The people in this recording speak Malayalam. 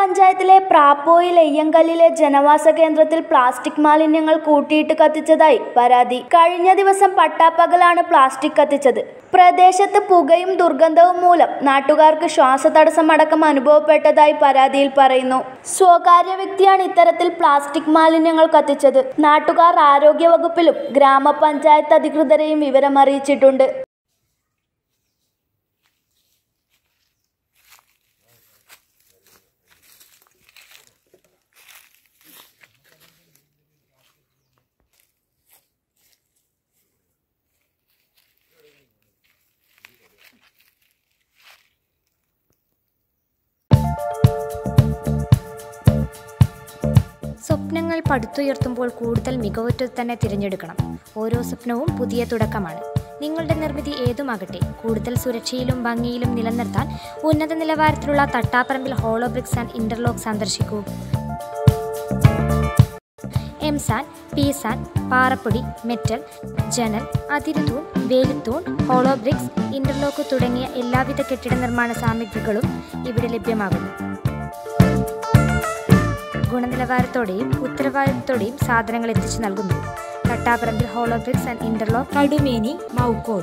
പഞ്ചായത്തിലെ പ്രാപ്പോയിൽ എയ്യങ്കല്ലിലെ ജനവാസ കേന്ദ്രത്തിൽ പ്ലാസ്റ്റിക് മാലിന്യങ്ങൾ കൂട്ടിയിട്ട് കത്തിച്ചതായി പരാതി കഴിഞ്ഞ ദിവസം പട്ടാപ്പകലാണ് പ്ലാസ്റ്റിക് കത്തിച്ചത് പ്രദേശത്ത് പുകയും ദുർഗന്ധവും മൂലം നാട്ടുകാർക്ക് ശ്വാസതടസ്സമടക്കം അനുഭവപ്പെട്ടതായി പരാതിയിൽ പറയുന്നു സ്വകാര്യ വ്യക്തിയാണ് ഇത്തരത്തിൽ പ്ലാസ്റ്റിക് മാലിന്യങ്ങൾ കത്തിച്ചത് നാട്ടുകാർ ആരോഗ്യവകുപ്പിലും ഗ്രാമപഞ്ചായത്ത് അധികൃതരെയും വിവരം അറിയിച്ചിട്ടുണ്ട് സ്വപ്നങ്ങൾ പടുത്തുയർത്തുമ്പോൾ കൂടുതൽ മികവുറ്റത് തന്നെ തിരഞ്ഞെടുക്കണം ഓരോ സ്വപ്നവും പുതിയ തുടക്കമാണ് നിങ്ങളുടെ നിർമ്മിതി ഏതുമാകട്ടെ കൂടുതൽ സുരക്ഷയിലും ഭംഗിയിലും നിലനിർത്താൻ ഉന്നത നിലവാരത്തിലുള്ള Thattaparambil hollow bricks and interlock സന്ദർശിക്കൂ എംസാൻ പീസാൻ പാറപ്പൊടി മെറ്റൽ ജനൽ അതിരുതൂൺ വേലിത്തൂൺ ഹോളോ ബ്രിക്സ് ഇന്റർലോക്ക് തുടങ്ങിയ എല്ലാവിധ കെട്ടിട നിർമ്മാണ സാമഗ്രികളും ഇവിടെ ലഭ്യമാകുന്നു ഗുണനിലവാരത്തോടെയും ഉത്തരവാദിത്തത്തോടെയും സാധനങ്ങൾ എത്തിച്ചു നൽകുന്നു Thattaparambil hollow bricks and interlock Kadumeni മൗക്കോട്